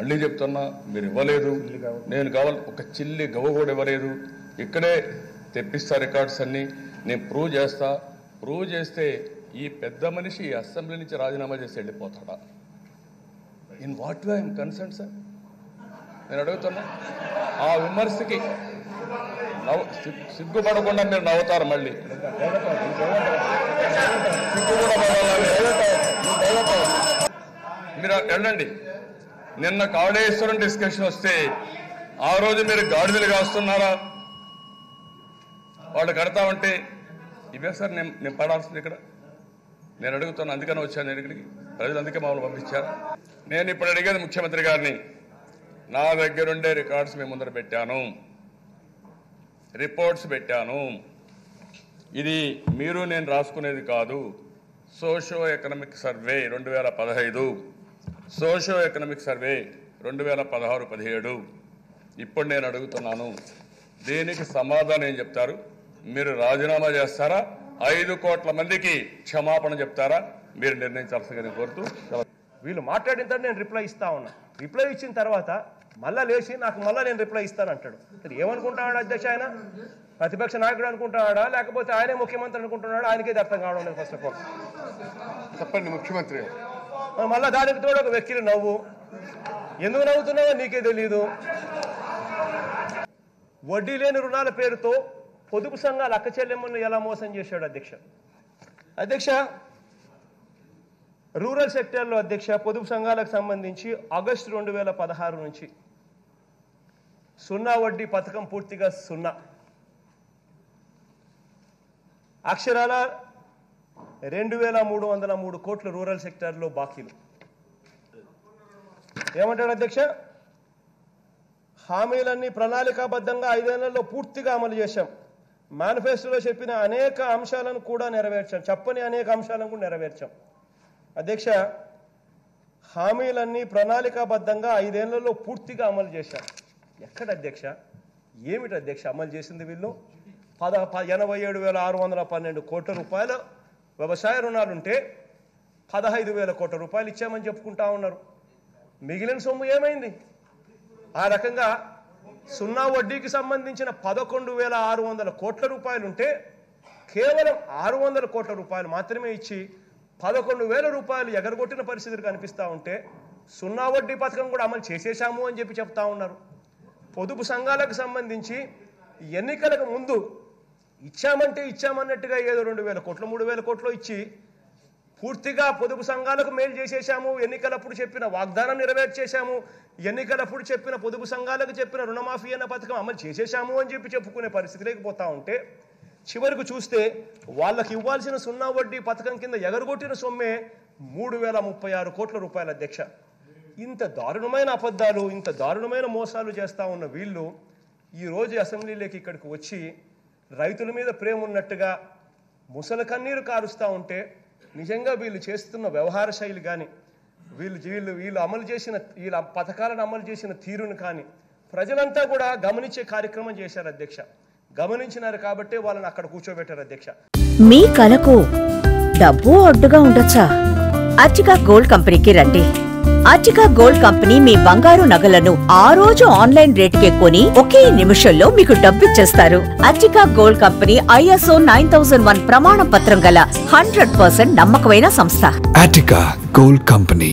మళ్ళీ చెప్తున్నా మీరు ఇవ్వలేదు నేను కావాలి ఒక చిల్లి గవ్వ కూడా ఇవ్వలేదు ఇక్కడే తెప్పిస్తా రికార్డ్స్ అన్ని నేను ప్రూవ్ చేస్తా ప్రూవ్ చేస్తే ఈ పెద్ద మనిషి ఈ అసెంబ్లీ నుంచి రాజీనామా చేసి వెళ్ళిపోతాడా in what way I'm concern sir నేను అడుగుతున్నా ఆ విమర్శకి నవ్వు సిగ్గు- సిగ్గుపడకుండా మీరు నవ్వుతారు మళ్ళీ సిగ్గు కూడా పడాలి. మీరు వెళ్ళండి నిన్న కాళేశ్వరం డిస్కషన్ వస్తే ఆ రోజు మీరు గాడిదలు కాస్తున్నారా వాళ్ళు కడతామంటే ఇవే సార్ నేను నేను పడాల్సింది ఇక్కడ నేను అడుగుతాను అందుకని వచ్చాను నేను ఇక్కడికి ప్రజలు అందుకే మమ్మల్ని పంపించారు నేను ఇప్పుడు అడిగేది ముఖ్యమంత్రి గారిని నా దగ్గరుండే రికార్డ్స్ మీ ముందర పెట్టాను రిపోర్ట్స్ పెట్టాను ఇది మీరు నేను రాసుకునేది కాదు సోషో ఎకనామిక్ సర్వే రెండు వేల పదహైదు సోషో ఎకనామిక్ సర్వే రెండు వేల పదహారు పదిహేడు ఇప్పుడు నేను అడుగుతున్నాను దీనికి సమాధానం ఏం చెప్తారు మీరు రాజీనామా చేస్తారా ఐదు కోట్ల మందికి క్షమాపణ చెప్తారా మీరు నిర్ణయించాల్సిందిగా నేను కోరుతూ సెలవు. వీళ్ళు మాట్లాడిన తర్వాత నేను రిప్లై ఇస్తా ఉన్నా రిప్లై ఇచ్చిన తర్వాత మళ్ళా లేచి నాకు మళ్ళా నేను రిప్లై ఇస్తాను అంటాడు మరి ఏమనుకుంటాడు అధ్యక్ష ఆయన ప్రతిపక్ష నాయకుడు అనుకుంటాడా లేకపోతే ఆయనే ముఖ్యమంత్రి అనుకుంటున్నాడు ఆయనకే ఇది అర్థం కావడం లేదు ఫస్ట్ ఆఫ్ ఆల్ చెప్పండి ముఖ్యమంత్రి గారు మరి మళ్ళా దానికి తోడు ఒక వ్యక్తిని నవ్వు ఎందుకు నవ్వుతున్నావో నీకే తెలియదు వడ్డీ లేని రుణాల పేరుతో పొదుపు సంఘాల అక్క చెల్లెమ్మను ఎలా మోసం చేశాడు అధ్యక్ష అధ్యక్ష రూరల్ సెక్టర్లో అధ్యక్ష పొదుపు సంఘాలకు సంబంధించి ఆగస్టు రెండు వేల పదహారు నుంచి సున్నా వడ్డీ పథకం పూర్తిగా సున్నా అక్షరాల రెండు వేల మూడు వందల మూడు కోట్ల రూరల్ సెక్టార్లో బాకీలు ఏమంటాడు అధ్యక్ష హామీలన్నీ ప్రణాళికాబద్ధంగా ఐదేళ్లలో పూర్తిగా అమలు చేశాం మేనిఫెస్టోలో చెప్పిన అనేక అంశాలను కూడా నెరవేర్చాం చెప్పని అనేక అంశాలను కూడా నెరవేర్చాం అధ్యక్ష హామీలన్నీ ప్రణాళికాబద్ధంగా ఐదేళ్లలో పూర్తిగా అమలు చేశాం ఎక్కడ అధ్యక్ష ఏమిటి అధ్యక్ష అమలు చేసింది వీళ్ళు పద ప- ఎనభై ఏడు వేల ఆరు వందల పన్నెండు కోట్ల రూపాయల వ్యవసాయ రుణాలుంటే పదహైదు వేల కోట్ల రూపాయలు ఇచ్చామని చెప్పుకుంటా ఉన్నారు మిగిలిన సొమ్ము ఏమైంది ఆ రకంగా సున్నా వడ్డీకి సంబంధించిన పదకొండు వేల ఆరు వందల కోట్ల రూపాయలు ఉంటే కేవలం ఆరు వందల కోట్ల రూపాయలు మాత్రమే ఇచ్చి పదకొండు వేల రూపాయలు ఎగరగొట్టిన పరిస్థితులు కనిపిస్తూ ఉంటే సున్నా వడ్డీ పథకం కూడా అమలు చేసేశాము అని చెప్పి చెప్తా ఉన్నారు పొదుపు సంఘాలకు సంబంధించి ఎన్నికలకు ముందు ఇచ్చామంటే ఇచ్చామన్నట్టుగా ఏదో రెండు వేల కోట్లు మూడు వేల కోట్లు ఇచ్చి పూర్తిగా పొదుపు సంఘాలకు మేలు చేసేశాము ఎన్నికలప్పుడు చెప్పిన వాగ్దానం నెరవేర్చేశాము ఎన్నికలప్పుడు చెప్పిన పొదుపు సంఘాలకు చెప్పిన రుణమాఫీ అన్న పథకం అమలు చేసేశాము అని చెప్పి చెప్పుకునే పరిస్థితి లేకపోతా ఉంటే చివరికి చూస్తే వాళ్ళకి ఇవ్వాల్సిన సున్నా వడ్డీ పథకం కింద ఎగరగొట్టిన సొమ్మే మూడు వేల ముప్పై ఆరు కోట్ల రూపాయల అధ్యక్ష ఇంత దారుణమైన అబద్ధాలు ఇంత దారుణమైన మోసాలు చేస్తా ఉన్న వీళ్ళు ఈరోజు అసెంబ్లీలోకి ఇక్కడికి వచ్చి రైతుల మీద ప్రేమ ఉన్నట్టుగా ముసల కన్నీరు కారుస్తూ ఉంటే నిజంగా వీళ్ళు చేస్తున్న వ్యవహార శైలి కానీ వీళ్ళు వీళ్ళు వీళ్ళు అమలు చేసిన వీళ్ళ పథకాలను అమలు చేసిన తీరును కానీ ప్రజలంతా కూడా గమనించే కార్యక్రమం చేశారు అధ్యక్ష గమనించినారు కాబట్టే వాళ్ళని అక్కడ కూర్చోబెట్టారు అధ్యక్ష మీ కలకు డబ్బు అడ్డుగా ఉండొచ్చా అర్చికా గోల్డ్ కంపెనీకి రండి అర్చికా గోల్డ్ కంపెనీ మీ బంగారు నగలను ఆ రోజు ఆన్లైన్ రేటుకే కొని ఒకే నిమిషంలో మీకు డబ్బిచ్చేస్తారు Archika gold company ISO nine thousand one ప్రమాణ పత్రం గల హండ్రెడ్ పర్సెంట్ నమ్మకమైన సంస్థ Attica Gold Company.